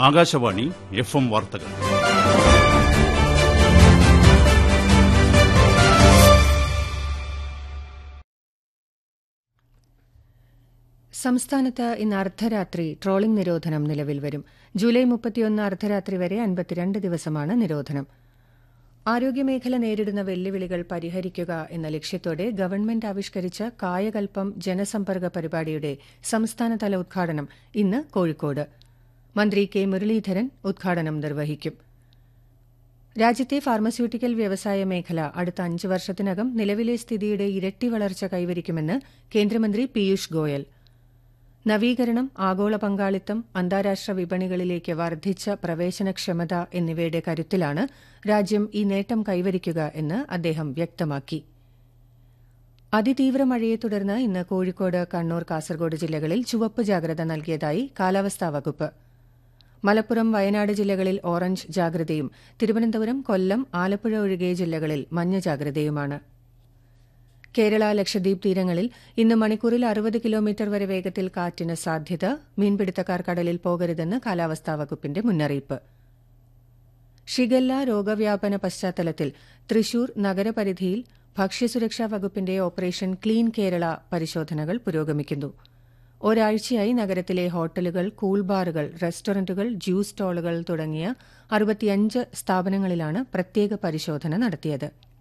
Akashvani F M വാർത്തകൾ സംസ്ഥാനത്ത് ഇന്ന് അർദ്ധരാത്രി ട്രോളിംഗ് നിരോധനം നിലവിൽ വരും ജൂലൈ മുപ്പത്തിയൊന്ന് അർദ്ധരാത്രി വരെ അൻപത്തിരണ്ട് ദിവസമാണ് നിരോധനം ആരോഗ്യമേഖല നേരിടുന്ന വെല്ലുവിളികൾ പരിഹരിക്കുക എന്ന ലക്ഷ്യത്തോടെ ഗവൺമെന്റ് ആവിഷ്കരിച്ച കായകൽപ്പം ജനസമ്പർക്ക പരിപാടിയുടെ സംസ്ഥാനതല ഉദ്ഘാടനം ഇന്ന് കോഴിക്കോട് മന്ത്രി കെ മുരളീധരൻ ഉദ്ഘാടനം നിർവഹിക്കും രാജ്യത്തെ ഫാർമസ്യൂട്ടിക്കൽ വ്യവസായ മേഖല അടുത്ത അഞ്ച് വർഷത്തിനകം നിലവിലെ സ്ഥിതിയുടെ ഇരട്ടി വളർച്ച കൈവരിക്കുമെന്ന് കേന്ദ്രമന്ത്രി പീയൂഷ് ഗോയൽ നവീകരണം ആഗോള പങ്കാളിത്തം അന്താരാഷ്ട്ര വിപണികളിലേക്ക് വർദ്ധിച്ച പ്രവേശനക്ഷമത എന്നിവയുടെ കരുത്തിലാണ് രാജ്യം ഈ നേട്ടം കൈവരിക്കുക എന്ന് അദ്ദേഹം വ്യക്തമാക്കി അതിതീവ്ര മഴയെ തുടർന്ന് ഇന്ന് കോഴിക്കോട് കണ്ണൂർ കാസർഗോഡ് ജില്ലകളിൽ ചുവപ്പ് ജാഗ്രത നൽകിയതായി കാലാവസ്ഥാ വകുപ്പ് മലപ്പുറം വയനാട് ജില്ലകളിൽ ഓറഞ്ച് ജാഗ്രതയും തിരുവനന്തപുരം കൊല്ലം ആലപ്പുഴ ഒഴികെ ജില്ലകളിൽ മഞ്ഞ ജാഗ്രതയുമാണ് കേരള ലക്ഷദ്വീപ് തീരങ്ങളിൽ ഇന്ന് മണിക്കൂറിൽ അറുപത് കിലോമീറ്റർ വരെ വേഗത്തിൽ കാറ്റിന് സാധ്യത മീൻപിടുത്തക്കാർ കടലിൽ പോകരുതെന്ന് കാലാവസ്ഥാ വകുപ്പിന്റെ മുന്നറിയിപ്പ് ഷിഗല്ല രോഗവ്യാപന പശ്ചാത്തലത്തിൽ തൃശൂർ നഗരപരിധിയിൽ ഭക്ഷ്യസുരക്ഷാ വകുപ്പിന്റെ ഓപ്പറേഷൻ ക്ലീൻ കേരള പരിശോധനകൾ പുരോഗമിക്കുന്നു ഒരാഴ്ചയായി നഗരത്തിലെ ഹോട്ടലുകൾ കൂൾ ബാറുകൾ റെസ്റ്റോറന്റുകൾ ജ്യൂസ് സ്റ്റാളുകൾ തുടങ്ങിയ അറുപത്തിയഞ്ച് സ്ഥാപനങ്ങളിലാണ് പ്രത്യേക പരിശോധന നടത്തിയത്